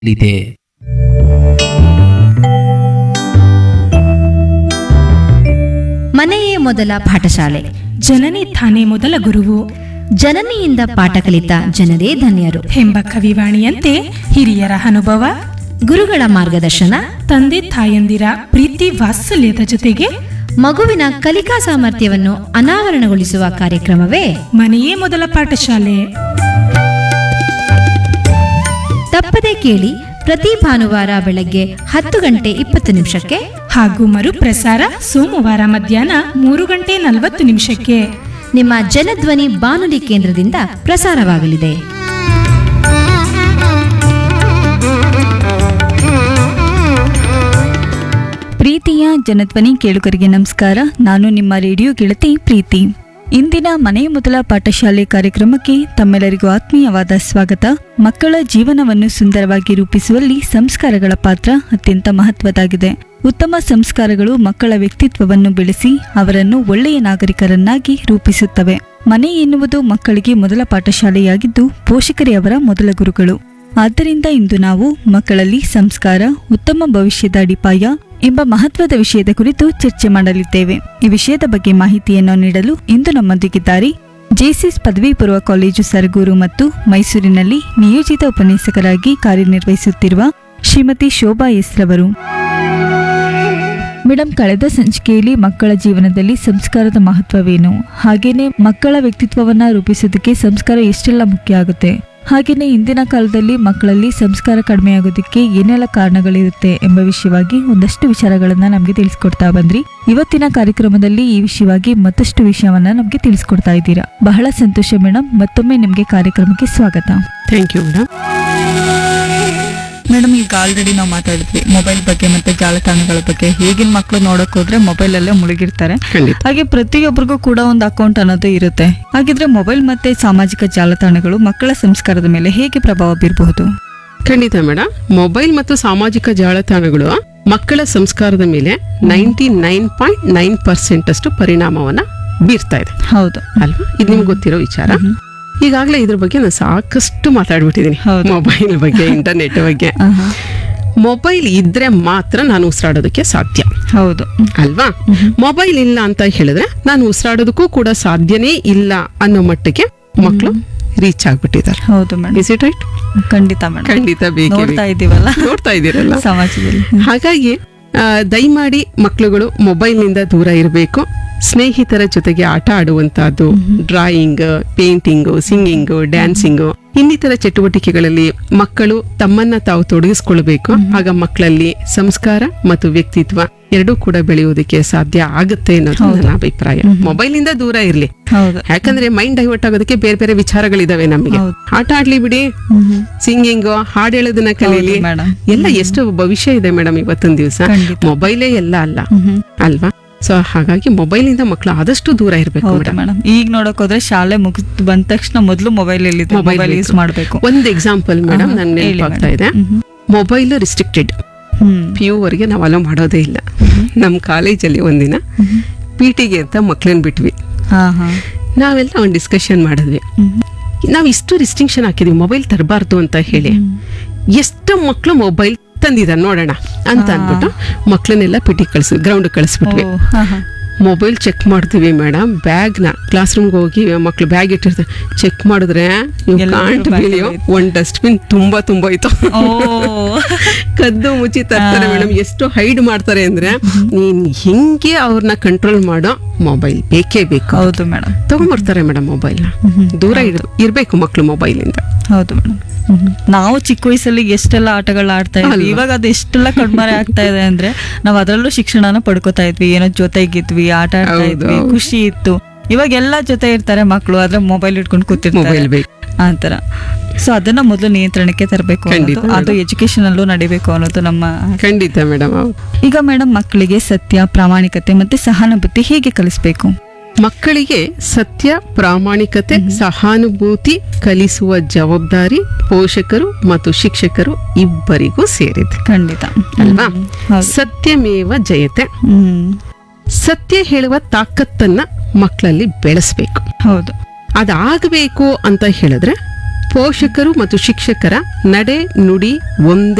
ಇದೆ ಮನೆಯೇ ಮೊದಲ ಪಾಠಶಾಲೆ ಜನನಿ ತಾನೇ ಮೊದಲ ಗುರುವು ಜನನಿಯಿಂದ ಪಾಠ ಕಲಿತ ಜನರೇ ಧನ್ಯರು ಎಂಬ ಕವಿವಾಣಿಯಂತೆ ಹಿರಿಯರ ಅನುಭವ ಗುರುಗಳ ಮಾರ್ಗದರ್ಶನ ತಂದೆ ತಾಯಂದಿರ ಪ್ರೀತಿ ವಾತ್ಸಲ್ಯದ ಜೊತೆಗೆ ಮಗುವಿನ ಕಲಿಕಾ ಸಾಮರ್ಥ್ಯವನ್ನು ಅನಾವರಣಗೊಳಿಸುವ ಕಾರ್ಯಕ್ರಮವೇ ಮನೆಯೇ ಮೊದಲ ಪಾಠಶಾಲೆ ತಪ್ಪದೆ ಕೇಳಿ ಪ್ರತಿ ಭಾನುವಾರ ಬೆಳಗ್ಗೆ ಹತ್ತು ಗಂಟೆ ಇಪ್ಪತ್ತು ನಿಮಿಷಕ್ಕೆ ಹಾಗೂ ಮರುಪ್ರಸಾರ ಸೋಮವಾರ ಮಧ್ಯಾಹ್ನ ಮೂರು ಗಂಟೆ ನಲವತ್ತು ನಿಮಿಷಕ್ಕೆ ನಿಮ್ಮ ಜನಧ್ವನಿ ಬಾನುಲಿ ಕೇಂದ್ರದಿಂದ ಪ್ರಸಾರವಾಗಲಿದೆ ಪ್ರೀತಿಯ ಜನಧ್ವನಿ ಕೇಳುಗರಿಗೆ ನಮಸ್ಕಾರ ನಾನು ನಿಮ್ಮ ರೇಡಿಯೋ ಗೆಳತಿ ಪ್ರೀತಿ ಇಂದಿನ ಮನೆ ಮೊದಲ ಪಾಠಶಾಲೆ ಕಾರ್ಯಕ್ರಮಕ್ಕೆ ತಮ್ಮೆಲ್ಲರಿಗೂ ಆತ್ಮೀಯವಾದ ಸ್ವಾಗತ ಮಕ್ಕಳ ಜೀವನವನ್ನು ಸುಂದರವಾಗಿ ರೂಪಿಸುವಲ್ಲಿ ಸಂಸ್ಕಾರಗಳ ಪಾತ್ರ ಅತ್ಯಂತ ಮಹತ್ವದಾಗಿದೆ ಉತ್ತಮ ಸಂಸ್ಕಾರಗಳು ಮಕ್ಕಳ ವ್ಯಕ್ತಿತ್ವವನ್ನು ಬೆಳೆಸಿ ಅವರನ್ನು ಒಳ್ಳೆಯ ನಾಗರಿಕರನ್ನಾಗಿ ರೂಪಿಸುತ್ತವೆ ಮನೆ ಎನ್ನುವುದು ಮಕ್ಕಳಿಗೆ ಮೊದಲ ಪಾಠಶಾಲೆಯಾಗಿದ್ದು ಪೋಷಕರೇ ಅವರ ಮೊದಲ ಗುರುಗಳು ಆದ್ದರಿಂದ ಇಂದು ನಾವು ಮಕ್ಕಳಲ್ಲಿ ಸಂಸ್ಕಾರ ಉತ್ತಮ ಭವಿಷ್ಯದ ಅಡಿಪಾಯ ಎಂಬ ಮಹತ್ವದ ವಿಷಯದ ಕುರಿತು ಚರ್ಚೆ ಮಾಡಲಿದ್ದೇವೆ ಈ ವಿಷಯದ ಬಗ್ಗೆ ಮಾಹಿತಿಯನ್ನು ನೀಡಲು ಇಂದು ನಮ್ಮೊಂದಿಗಿದ್ದಾರೆ ಜೆಸಿಎಸ್ ಪದವಿ ಪೂರ್ವ ಕಾಲೇಜು ಸರಗೂರು ಮತ್ತು ಮೈಸೂರಿನಲ್ಲಿ ನಿಯೋಜಿತ ಉಪನ್ಯಾಸಕರಾಗಿ ಕಾರ್ಯನಿರ್ವಹಿಸುತ್ತಿರುವ ಶ್ರೀಮತಿ ಶೋಭಾ ಎಸ್ ರವರು ಮೇಡಮ್ ಕಳೆದ ಸಂಚಿಕೆಯಲ್ಲಿ ಮಕ್ಕಳ ಜೀವನದಲ್ಲಿ ಸಂಸ್ಕಾರದ ಮಹತ್ವವೇನು ಹಾಗೇನೆ ಮಕ್ಕಳ ವ್ಯಕ್ತಿತ್ವವನ್ನ ರೂಪಿಸೋದಕ್ಕೆ ಸಂಸ್ಕಾರ ಎಷ್ಟೆಲ್ಲ ಮುಖ್ಯ ಆಗುತ್ತೆ ಹಾಗೇನೆ ಇಂದಿನ ಕಾಲದಲ್ಲಿ ಮಕ್ಕಳಲ್ಲಿ ಸಂಸ್ಕಾರ ಕಡಿಮೆ ಆಗೋದಕ್ಕೆ ಏನೆಲ್ಲ ಕಾರಣಗಳಿರುತ್ತೆ ಎಂಬ ವಿಷಯವಾಗಿ ಒಂದಷ್ಟು ವಿಚಾರಗಳನ್ನ ನಮಗೆ ತಿಳಿಸ್ಕೊಡ್ತಾ ಬಂದ್ರಿ ಇವತ್ತಿನ ಕಾರ್ಯಕ್ರಮದಲ್ಲಿ ಈ ವಿಷಯವಾಗಿ ಮತ್ತಷ್ಟು ವಿಷಯವನ್ನ ನಮಗೆ ತಿಳಿಸ್ಕೊಡ್ತಾ ಇದ್ದೀರಾ ಬಹಳ ಸಂತೋಷ ಮೇಡಮ್ ಮತ್ತೊಮ್ಮೆ ನಿಮಗೆ ಕಾರ್ಯಕ್ರಮಕ್ಕೆ ಸ್ವಾಗತ ಥ್ಯಾಂಕ್ ಯು ಮೇಡಮ್ ಮೇಡಮ್ ಈಗ ಆಲ್ರೆಡಿ ನಾವು ಮಾತಾಡಿದ್ವಿ ಮೊಬೈಲ್ ಬಗ್ಗೆ ಮತ್ತೆ ಜಾಲತಾಣಗಳ ಬಗ್ಗೆ ಈಗಿನ ಮಕ್ಕಳು ನೋಡಕ್ ಹೋದ್ರೆ ಮೊಬೈಲ್ ಅಲ್ಲೇ ಮುಳುಗಿರ್ತಾರೆ ಖಂಡಿತ ಹಾಗೆ ಪ್ರತಿಯೊಬ್ಬರಿಗೂ ಕೂಡ ಒಂದು ಅಕೌಂಟ್ ಅನ್ನೋದು ಇರುತ್ತೆ ಹಾಗಿದ್ರೆ ಮೊಬೈಲ್ ಮತ್ತೆ ಸಾಮಾಜಿಕ ಜಾಲತಾಣಗಳು ಮಕ್ಕಳ ಸಂಸ್ಕಾರದ ಮೇಲೆ ಹೇಗೆ ಪ್ರಭಾವ ಬೀರಬಹುದು ಖಂಡಿತ ಮೇಡಮ್ ಮೊಬೈಲ್ ಮತ್ತು ಸಾಮಾಜಿಕ ಜಾಲತಾಣಗಳು ಮಕ್ಕಳ ಸಂಸ್ಕಾರದ ಮೇಲೆ ninety nine point nine percent ಅಷ್ಟು ಪರಿಣಾಮವನ್ನ ಬೀರ್ತಾ ಇದೆ ಹೌದು ಅಲ್ವಾ ಇದು ನಿಮ್ಗೆ ಗೊತ್ತಿರೋ ವಿಚಾರ ಈಗಾಗಲೇ ಇದ್ರ ಬಗ್ಗೆ ನಾನು ಸಾಕಷ್ಟು ಮಾತಾಡ್ಬಿಟ್ಟಿದ್ದೀನಿ ಹೌದು. ಮೊಬೈಲ್ ಬಗ್ಗೆ ಇಂಟರ್ನೆಟ್ ಬಗ್ಗೆ ಆಹಾ. ಮೊಬೈಲ್ ಇದ್ರೆ ಮಾತ್ರ ನಾನು ಉಸಿರಾಡೋದಕ್ಕೆ ಸಾಧ್ಯ ಹೌದು ಅಲ್ವಾ ಮೊಬೈಲ್ ಇಲ್ಲ ಅಂತ ಹೇಳಿದ್ರೆ ನಾನು ಉಸಿರಾಡೋದಕ್ಕೂ ಕೂಡ ಸಾಧ್ಯನೇ ಇಲ್ಲ ಅನ್ನೋ ಮಟ್ಟಕ್ಕೆ ಮಕ್ಕಳು ರೀಚ್ ಆಗ್ಬಿಟ್ಟಿದ್ದಾರೆ ಹೌದು ಮೇಡಮ್ ಇಸ್ ಇಟ್ ರೈಟ್ ಖಂಡಿತ ಮೇಡಮ್ ಖಂಡಿತ ಬೇಕೇ ನೋಡ್ತಾ ಬೇಕು. ಇದೀವಲ್ಲ ನೋಡ್ತಾ ಇದ್ದೀರಲ್ಲ ಸಮಾಜದಲ್ಲಿ ಹಾಗಾಗಿ ಆ, ದಯಮಾಡಿ ಮಕ್ಕಳುಗಳು ಮೊಬೈಲ್ನಿಂದ ದೂರ ಇರಬೇಕು ಸ್ನೇಹಿತರ ಜೊತೆಗೆ ಆಟ ಆಡುವಂತಹದ್ದು ಡ್ರಾಯಿಂಗ್ ಪೇಂಟಿಂಗು ಸಿಂಗಿಂಗು ಡ್ಯಾನ್ಸಿಂಗು ಇನ್ನಿತರ ಚಟುವಟಿಕೆಗಳಲ್ಲಿ ಮಕ್ಕಳು ತಮ್ಮನ್ನ ತಾವು ತೊಡಗಿಸ್ಕೊಳ್ಬೇಕು ಆಗ ಮಕ್ಕಳಲ್ಲಿ ಸಂಸ್ಕಾರ ಮತ್ತು ವ್ಯಕ್ತಿತ್ವ ಎರಡೂ ಕೂಡ ಬೆಳೆಯುವುದಕ್ಕೆ ಸಾಧ್ಯ ಆಗುತ್ತೆ ಅನ್ನೋದು ನನ್ನ ಅಭಿಪ್ರಾಯ ಮೊಬೈಲ್ ಇಂದ ದೂರ ಇರ್ಲಿ ಹೌದು ಯಾಕಂದ್ರೆ ಮೈಂಡ್ ಡೈವರ್ಟ್ ಆಗೋದಕ್ಕೆ ಬೇರೆ ಬೇರೆ ವಿಚಾರಗಳಿದಾವೆ ನಮಗೆ ಹೌದು. ಆಟ ಆಡ್ಲಿ ಬಿಡಿ ಸಿಂಗಿಂಗ್ ಹಾಡು ಹೇಳೋದನ್ನ ಕಲೀಲಿ ಹೌದು madam. ಎಲ್ಲ ಎಷ್ಟು ಭವಿಷ್ಯ ಇದೆ ಮೇಡಮ್ ಇವತ್ತಿನ ದಿವಸ ಖಂಡಿತ. ಮೊಬೈಲೇ ಎಲ್ಲ ಅಲ್ಲ ಅಲ್ವಾ ಸೊ ಹಾಗಾಗಿ ಮೊಬೈಲ್ ಇಂದ ಮಕ್ಕಳು ಆದಷ್ಟು ದೂರ ಇರಬೇಕು ಹೌದು ಮೇಡಮ್ ಮೇಡಮ್ ಈಗ ನೋಡಕ್ ಹೋದ್ರೆ ಶಾಲೆ ಮುಗಿದ್ ಬಂದ ತಕ್ಷಣ ಮೊದಲು ಮೊಬೈಲ್ ಎಲ್ಲಿದೆ Mobile ಮೊಬೈಲ್ ಯೂಸ್ ಬೇಕು. ಮಾಡ್ಬೇಕು ಒಂದ್ ಎಕ್ಸಾಂಪಲ್ ಮೇಡಮ್ ಆಹಾ, ನನ್ ಹೇಳಿ ನೆನಪಾಗ್ತಾ madam. ಇದೆ ಮ್ಹೂ. Mobile restricted hmm P U ವರೆಗೆ ನಾವು ಅಲೋ ಮಾಡೋದೇ ಇಲ್ಲ ನಮ್ಮ ಕಾಲೇಜಲ್ಲಿ ಒಂದಿನ ಪಿ ಟಿಗೆ ಅಂತ ಮಕ್ಳನ್ನ ಬಿಟ್ವಿ ಹಾ ಹಾ ನಾವೆಲ್ಲ ಒಂದು ಡಿಸ್ಕಷನ್ ಮಾಡಿದ್ವಿ ನಾವು ಇಷ್ಟು ರಿಸ್ಟ್ರಿಕ್ಷನ್ ಹಾಕಿದ್ವಿ ಮೊಬೈಲ್ ತರಬಾರ್ದು ಅಂತ ಹೇಳಿ ಎಷ್ಟು ಮಕ್ಕಳು ಮೊಬೈಲ್ ತಂದಿದ್ದಾರೆ ನೋಡೋಣ ಅಂತ ಅಂದ್ಬಿಟ್ಟು ಮಕ್ಕಳನ್ನೆಲ್ಲ ಪಿಟಿ ಕಳ್ಸಿ ಗ್ರೌಂಡ್ ಕಳಿಸ್ಬಿಟ್ವಿ ಓ, ಹಾ, ಹಾ. ಮೊಬೈಲ್ ಚೆಕ್ ಮಾಡ್ತೀವಿ ಮೇಡಮ್ ಬ್ಯಾಗ್ನ ಕ್ಲಾಸ್ ರೂಮ್ಗೆ ಹೋಗಿ ಮಕ್ಳು ಬ್ಯಾಗ್ ಇಟ್ಟಿರ್ತಾರೆ ಚೆಕ್ ಮಾಡಿದ್ರೆ ನೀವು ಎಲ್ಲರೂ ಕಾಂಟ್ bag ಬೀಳಿಯೋ ಅಲ್ಲಿ ಒಂದ್ ಡಸ್ಟ್ಬಿನ್ ತುಂಬಾ ತುಂಬಾ ಇತ್ತು ಓ ಕದ್ದು ಮುಚ್ಚಿ ತರ್ತಾರೆ ಮೇಡಮ್ ಎಷ್ಟು ಹೈಡ್ ಮಾಡ್ತಾರೆ ಅಂದ್ರೆ ನೀನ್ ಹೆಂಗೆ ಅವ್ರನ್ನ ಕಂಟ್ರೋಲ್ ಮಾಡೋ ಮೊಬೈಲ್ ಬೇಕೇ ಬೇಕು ಹೌದು ಮೇಡಮ್ ತಗೊಂಡ್ಬರ್ತಾರೆ ಮೇಡಮ್ ಮೊಬೈಲ್ನ ದೂರ ಇಡ್ ಇರ್ಬೇಕು ಮಕ್ಳು ಮೊಬೈಲಿಂದ ಹೌದು ಮೇಡಮ್ ನಾವು ಚಿಕ್ಕ ವಯಸ್ಸಲ್ಲಿ ಎಷ್ಟೆಲ್ಲ ಆಟಗಳು ಆಡ್ತಾ ಇದ್ವಿ ಅಲ್ವಾ? ಇವಾಗ ಅದು ಎಷ್ಟೆಲ್ಲ ಕಣ್ಮರೆ ಆಗ್ತಾ ಇದೆ ಅಂದ್ರೆ ನಾವ್ ಅದ್ರಲ್ಲೂ ಶಿಕ್ಷಣನ ಪಡ್ಕೋತಾ ಇದ್ವಿ ಏನೋ ಜೊತೆಗಿದ್ವಿ ಆಟ ಆಡ್ತಾ ಹೌದು, ಇದ್ವಿ ಹೌದು. ಖುಷಿ ಇತ್ತು ಇವಾಗ ಎಲ್ಲ ಜೊತೆ ಇರ್ತಾರೆ ಮಕ್ಕಳು ಆದ್ರೆ ಮೊಬೈಲ್ ಇಟ್ಕೊಂಡು ಕೂತಿರ್ತಾರೆ ಮೊಬೈಲ್ ಬೇಕು ಆತರ ಸೊ ಅದನ್ನ ಮೊದಲು ನಿಯಂತ್ರಣಕ್ಕೆ ತರಬೇಕು ಖಂಡಿತ ಅನ್ನೋದು ಅದು madam. ಎಜುಕೇಶನ್ ಅಲ್ಲೂ ನಡಿಬೇಕು ಅನ್ನೋದು ನಮ್ಮ ಖಂಡಿತ ಮೇಡಮ್ ಈಗ ಮೇಡಮ್ ಮಕ್ಕಳಿಗೆ ಸತ್ಯ ಪ್ರಾಮಾಣಿಕತೆ ಮತ್ತೆ ಸಹಾನುಭೂತಿ ಹೇಗೆ ಕಲಿಸ್ಬೇಕು ಮಕ್ಕಳಿಗೆ ಸತ್ಯ ಪ್ರಾಮಾಣಿಕತೆ ಸಹಾನುಭೂತಿ ಕಲಿಸುವ ಜವಾಬ್ದಾರಿ ಪೋಷಕರು ಮತ್ತು ಶಿಕ್ಷಕರು ಇಬ್ಬರಿಗೂ ಸೇರಿದೆ ಖಂಡಿತ ಅಲ್ವಾ ಹ್ಮ್. ಹೌದು. ಸತ್ಯಮೇವ ಜಯತೆ ಹ್ಮ್ ಸತ್ಯ ಹೇಳುವ ತಾಕತ್ತನ್ನ ಮಕ್ಕಳಲ್ಲಿ ಬೆಳೆಸ್ಬೇಕು ಹೌದು ಅದಾಗಬೇಕು ಅಂತ ಹೇಳಿದ್ರೆ ಪೋಷಕರು ಮತ್ತು ಶಿಕ್ಷಕರ ನಡೆ ನುಡಿ ಒಂದೇ